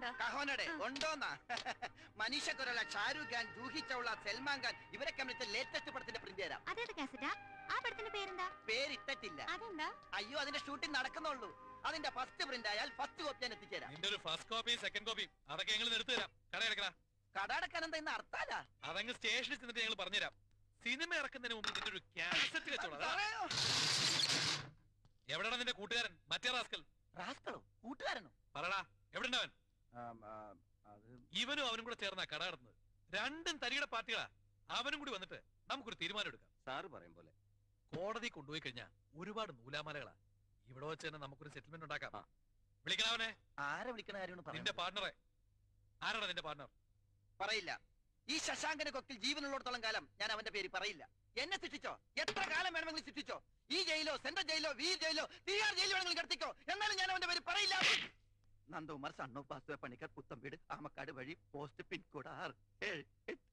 ഉണ്ടോ കഹോനടെ ഉണ്ടോന്നാ മനീഷ കൊരള ഷാരൂഖ് ഖാൻ ജൂഹി ചൗള സൽമാൻ ഖാൻ ഇവരൊക്കെ അഭിനയിച്ച ലേറ്റസ്റ്റ് പടത്തിന്റെ പ്രിന്റ് തരാം അതേത് കാസറ്റാ ആ പടത്തിന്റെ പേരെന്താ പേരിട്ടിട്ടില്ല അതെന്താ അയ്യോ അതിന്റെ ഷൂട്ടിംഗ് നടക്കുന്നുള്ളൂ അതിന്റെ ഫസ്റ്റ് പ്രിന്റ് ആയാൽ ഫസ്റ്റ് കോപ്പി ഞാൻ എത്തിച്ചേരാം നിന്റെ ഒരു ഫസ്റ്റ് കോപ്പിയും സെക്കൻഡ് കോപ്പിയും അതൊക്കെ ഞങ്ങൾ എടുത്തു തരാം കട എടുക്കണ കടടക്കാൻ എന്താ ഇന്ന് അർത്ഥാല അതങ്ങ് സ്റ്റേഷനിൽ ചെന്നിട്ട് ഞങ്ങൾ പറഞ്ഞുതരാം സിനിമ ഇറക്കുന്നതിന് മുമ്പ് നിന്റെ ഒരു ക്യാസറ്റ് കച്ചവടം അതാ. എവിടെയാണ് നിന്റെ കൂട്ടുകാരൻ മറ്റേ റാസ്കൽ റാസ്കളോ കൂട്ടുകാരനോ പറടാ എവിടെണ്ടവൻ ആം, ആ, അത് ഇവനും അവനും കൂടെ ചേർന്നാ കട നടത്തുന്നത് രണ്ടും തരിയുടെ പാർട്ടികളാ അവനും കൂടി വന്നിട്ട് നമുക്കൊരു തീരുമാനം എടുക്കാം സാറ് പറയും പോലെ കോടതി കൊണ്ടുപോയി കഴിഞ്ഞാൽ ഒരുപാട് നൂലാമാലകളാ ഇവിടെ വെച്ച് തന്നെ നമുക്കൊരു സെറ്റിൽമെന്റ് ഉണ്ടാക്കാം ആ. വിളിക്കണവനെ ആരെ വിളിക്കണ കാര്യമാണ് നിന്റെ പറയുന്നത് പാർട്ണറെ ആരാണ് നിന്റെ പാർട്ണർ പറയില്ല ഈ ശശാങ്കന കൊക്കിൽ ജീവനുള്ളിടത്തോളം കാലം ഞാൻ അവന്റെ പേര് പറയില്ല എന്നെ ശിക്ഷിച്ചോ എത്ര കാലം വേണമെങ്കിലും ശിക്ഷിച്ചോ ഈ ജയിലോ സെൻട്രൽ ജയിലോ വി ജയിലോ തീഹാർ ജയിലോ വേണമെങ്കിലും കിടത്തിക്കോ എന്നാലും ഞാൻ അവന്റെ പേര് പറയില്ല നന്ദകുമാർ സണ്ണോ പാസ്തുവ പണിക്കർ പുത്തമ്പീട് ആമക്കാട് വഴി പോസ്റ്റ് പിൻകോഡ് ആറ് ഏഴ് എട്ട്